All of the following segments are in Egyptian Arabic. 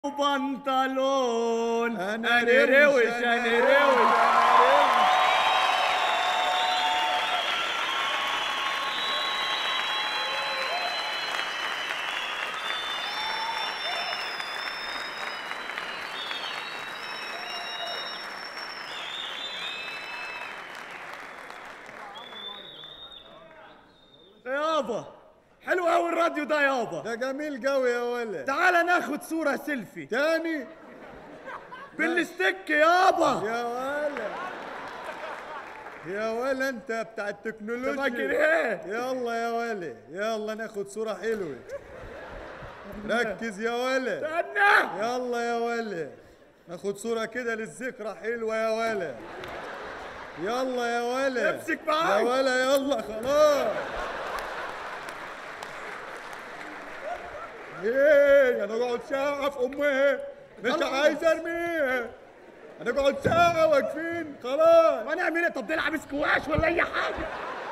وبنطلون أنا انا روش روش، انا أنا روش يابا حلو قوي الراديو ده يابا ده جميل قوي يا ولد تعال ناخد صورة سيلفي تاني بالستيك يابا يا ولد يا ولد انت بتاع انت التكنولوجيا فاكر ايه؟ يلا يا ولد يلا ناخد صورة حلوة ركز يا ولد استنى يلا يا ولد ناخد صورة كده للذكرى حلوة يا ولد يلا يا ولد امسك يا معاك. ولد يلا خلاص ايه انا اقعد ساعة في امها مش خلاص. عايز ارميها انا اقعد ساعة واقفين خلاص ما نعمل ايه طب نلعب سكواش ولا اي حاجة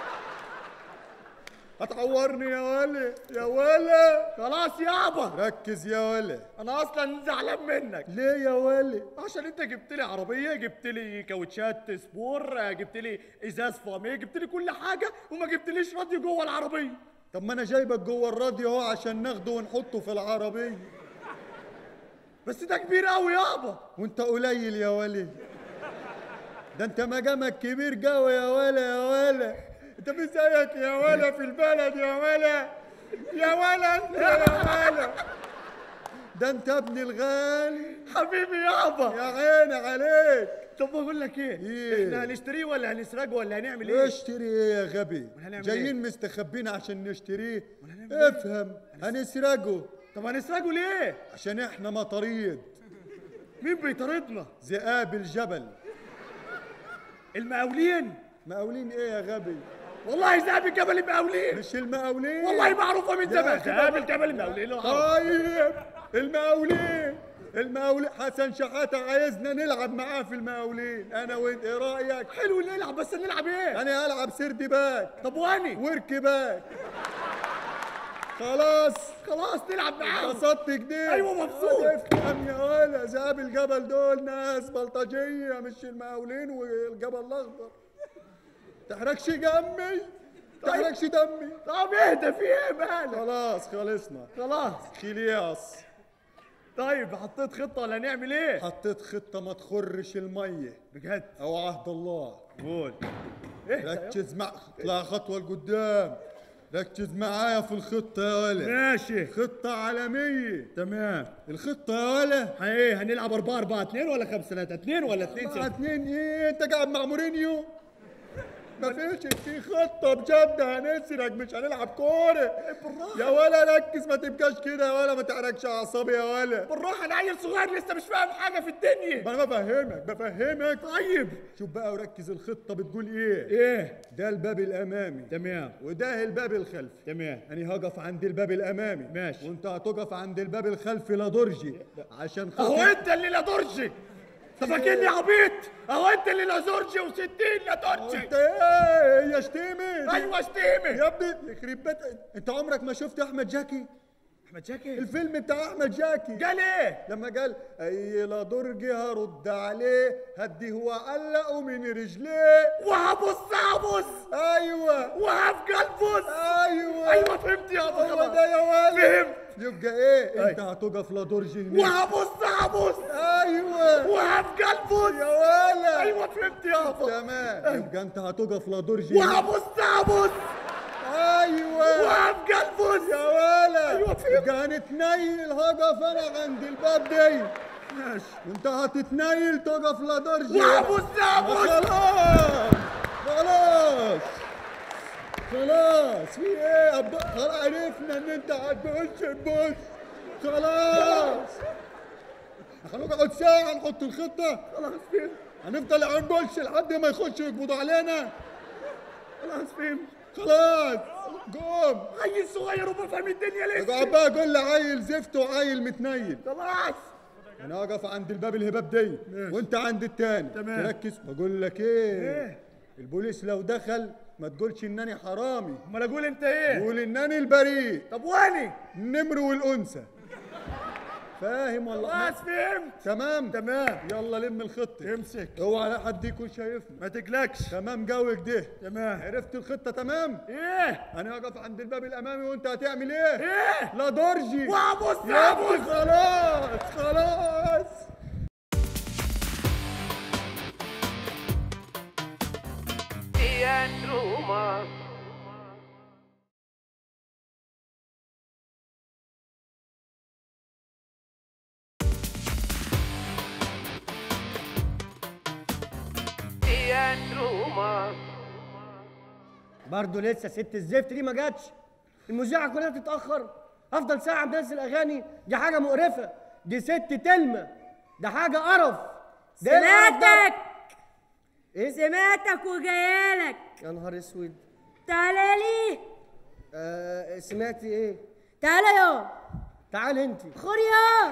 هتعورني يا ولد يا ولد خلاص يابا ركز يا ولد انا اصلا زعلان منك ليه يا ولد عشان انت جبت لي عربيه جبت لي كاوتشات سبور جبت لي ازاز فامي جبت لي كل حاجه وما جبتليش راديو جوه العربيه طب ما انا جايبك جوه الراديو اهو عشان ناخده ونحطه في العربية بس ده كبير قوي يابا وانت قليل يا ولد ده انت مقامك كبير قوي يا ولا يا ولا انت مش زيك يا ولا في البلد يا ولا يا ولا انت يا ولا ده انت ابن الغالي حبيبي يابا يا عيني عليك طب بقول لك ايه إيه؟ احنا هنشتريه ولا هنسرقه ولا هنعمل ايه اشتري ايه يا غبي هنعمل جايين مستخبين عشان نشتريه هنعمل إيه؟ افهم هنسرقه طب هنسرقه ليه عشان احنا مطاريد مين بيطاردنا ذئاب الجبل المقاولين مقاولين ايه يا غبي والله ذهب الجبل المقاولين مش المقاولين والله معروفه من يا زمان أخي ذهب بابا. الجبل المقاولين طيب المقاولين المقاولين حسن شحاتة عايزنا نلعب معاه في المقاولين انا وانت ايه رايك حلو نلعب بس نلعب ايه انا هلعب سيردي باك طب واني وركباك خلاص خلاص نلعب معاه انبسطت كده أيوة مبسوط. افهم يا ولا ذهاب الجبل دول ناس بلطجيه مش المقاولين والجبل الاخضر تحركش جمي تحركش دمي طب اهدى في ايه مالك خلاص خلصنا خلاص خلياص طيب حطيت خطه ولا نعمل ايه حطيت خطة ما تخرش المية بجد أو عهد الله قول اهدى ركز مع اطلع خطوة لقدام ركز معايا في الخطة يا ولا ماشي خطة عالمية تمام الخطة يا ولا ايه هنلعب 4 4 2 ولا 5 3 2 ولا 2 مع 0 اتنين ايه انت قاعد مع مورينيو ما فيش في خطة بجد هنسرق مش هنلعب كورة يا ولا ركز ما تبقاش كده يا ولا ما تحركش اعصابي يا ولا بالراحه انا عيل صغير لسه مش فاهم حاجه في الدنيا ما انا بفهمك بفهمك طيب شوف بقى وركز الخطة بتقول ايه ايه ده الباب الامامي تمام وده الباب الخلفي تمام انا هقف عند الباب الامامي ماشي. وانت هتقف عند الباب الخلفي لدرجي عشان اهو خاطر انت اللي لا درجي انت فاكرني عبيط اهو انت اللي لا زرجي وستين لا درجي انت ايه يا شتيمي ايوه شتيمي يا ابني يخرب بيت انت عمرك ما شفت احمد جاكي احمد شاكر الفيلم بتاع احمد جاكي قال ايه لما قال اي لا درجي هرد عليه هدي هو علقه من رجليه وهبص هبص ايوه وهفقلبص ايوه ايوه فهمت يابا هو خلاص ده يا ولد فهمت يبقى ايه أي. انت هتقف لدرجي هناك وهبص هبص ايوه وهفقلبص يا ولد ايوه فهمت يابا تمام يبقى انت هتقف لدرجي وهبص هبص ايوه وهفقلبص يا ولد أيوة فهمت. يبقى هنتنيل هقف انا عند الباب دي ماشي وانت هتتنيل تقف لدرجي وهبص هبص خلاص خلاص خلاص في ايه أب... خلاص عرفنا ان انت هتبص تبص خلاص هنقعد ساعة نحط الخطة خلاص فهمت هنفضل هنبص لحد ما يخشوا يقبضوا علينا خلاص فهمت خلاص قوم عيل صغير وما فاهم الدنيا اقعد لسه بقى قول لي عيل زفت وعيل متنيل خلاص انا اقف عند الباب الهباب دي ماشي. وانت عند التاني تمام. تركز بقول لك ايه إيه؟ البوليس لو دخل ما تقولش انني حرامي امال اقول انت ايه قول انني البريء طب واني النمر والانثى فاهم والله خلاص فهمت تمام تمام يلا لم الخطه امسك اوعى لا حد يكون شايفنا ما تقلقش تمام جوك ده تمام عرفت الخطه تمام ايه انا هقف عند الباب الامامي وانت هتعمل ايه ايه لا درجي وابص يا ابص ابني خلاص خلاص برضه لسه ست الزفت دي ما جاتش المذيعه كلها تتاخر افضل ساعه بنزل اغاني دي حاجه مقرفه دي ست تلمه ده حاجه قرف ده إيه القرف ده؟ سمعتك ايه سمعتك وجايلك يا نهار اسود تعالى لي آه سمعتي ايه تعالى يا تعال انت خور يا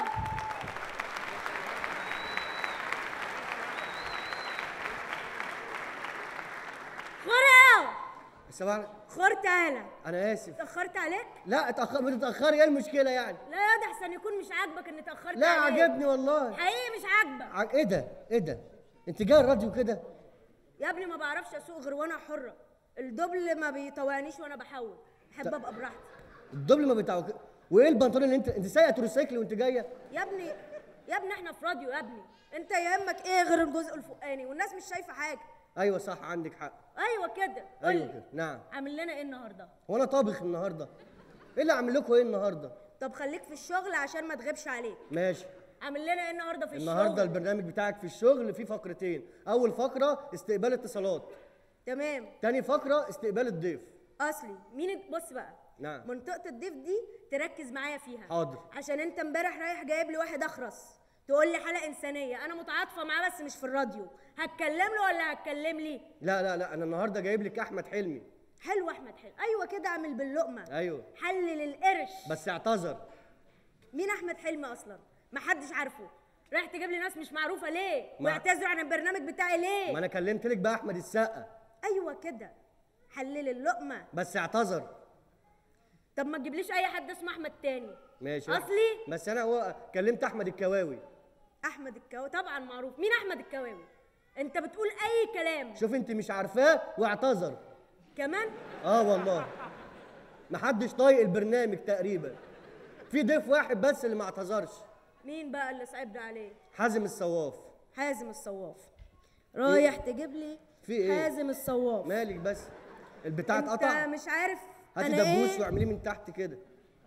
خور يا سواء خور تعالى انا اسف اتأخرت عليك؟ لا اتاخر بتتاخري ايه المشكله يعني لا يا ده احسن يكون مش عاجبك اني اتأخرت لا عليك عجبني والله حقيقي مش عاجبك ع- ايه ده ايه ده انت جاي الراديو كده يا ابني ما بعرفش اسوق غير وانا حرة الدبل ما بيطوعنيش وانا بحول احب ابقى براحتي الدبل ما بتاعك وايه البنطلون اللي انت انت سايقه تروسيكل وانت جايه يا ابني يا ابني احنا في راديو يا ابني انت يهمك ايه غير الجزء الفوقاني والناس مش شايفه حاجه ايوه صح عندك حق ايوه كده قول ايوه لي كده نعم عامل لنا ايه النهارده هو انا طابخ النهارده ايه اللي اعمل لكم ايه النهارده طب خليك في الشغل عشان ما تغيبش عليك ماشي عامل لنا ايه النهارده في النهارده الشغل البرنامج بتاعك في الشغل فيه فقرتين اول فقره استقبال اتصالات تمام تاني فقره استقبال الضيف اصلي مين الت- بص بقى نعم. منطقه الضيف دي تركز معايا فيها حاضر. عشان انت امبارح رايح جايب لي واحد اخرس تقول لي حلقه انسانيه انا متعاطفه معاه بس مش في الراديو هتكلم له ولا هتكلم لي لا لا لا انا النهارده جايب لك احمد حلمي حلو احمد حلو ايوه كده اعمل باللقمه ايوه حلل القرش بس اعتذر مين احمد حلمي اصلا محدش عارفه رايح تجيب لي ناس مش معروفه ليه ما- واعتذروا عن البرنامج بتاعي ليه ما انا كلمت لك بقى احمد السقا ايوه كده حلل اللقمه بس اعتذر طب ما تجيبليش اي حد اسمه احمد تاني ماشي اصلي بس انا هو كلمت احمد الكواوي احمد الكواوي طبعا معروف مين احمد الكواوي انت بتقول اي كلام شوف انت مش عارفاه واعتذر كمان اه والله محدش طايق البرنامج تقريبا في ضيف واحد بس اللي ما اعتذرش مين بقى اللي صعبنا عليه حازم الصواف حازم الصواف رايح تجيب لي في إيه؟ حازم الصواف مالك بس البتاع انت اتقطع مش عارف هاتي انا دبوس ايه واعمليه من تحت كده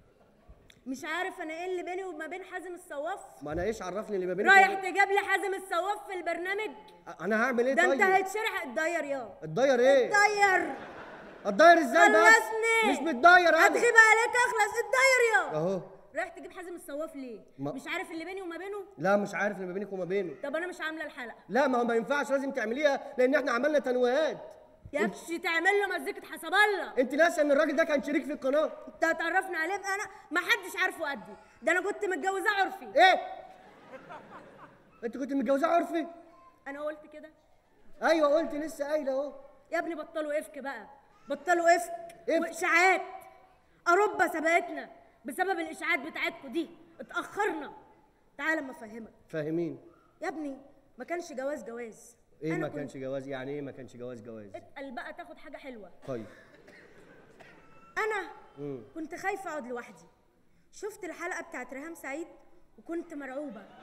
مش عارف انا ايه اللي بيني وما بين حازم الصواف ما انا ايش عرفني اللي ما بينك رايح وبين- تجيب لي حازم الصواف في البرنامج انا هعمل ايه ده طيب انت هيتشرح الداير يا الداير ايه الداير الداير ازاي بس خلصني مش متداير انا هتغيب عليك اخلص الداير يا اهو رايح تجيب حازم الصواف ليه ما- مش عارف اللي بيني وما بينه لا مش عارف اللي ما بينك وما بينه طب انا مش عامله الحلقه لا ما هو ما ينفعش لازم تعمليها لان احنا عملنا تنويهات يكش تعمل له مزيكة حسب الله انت ناسيه ان الراجل ده كان شريك في القناه انت هتعرفني عليه بقى انا ما حدش عارفه قدي ده انا كنت متجوزاه عرفي ايه انت كنت متجوزاه عرفي انا قلت كده ايوه قلت لسه قايله اهو يا ابني بطلوا افك بقى بطلوا افك إفك. واشاعات اوروبا سبقتنا بسبب الاشاعات بتاعتكم دي اتاخرنا تعال اما افهمك فاهمين يا ابني ما كانش جواز جواز ايه أنا ما كنت- كانش جواز يعني ايه ما كانش جواز جواز اتقل بقى تاخد حاجه حلوه طيب انا مم. كنت خايفه اقعد لوحدي شفت الحلقه بتاعت ريهام سعيد وكنت مرعوبه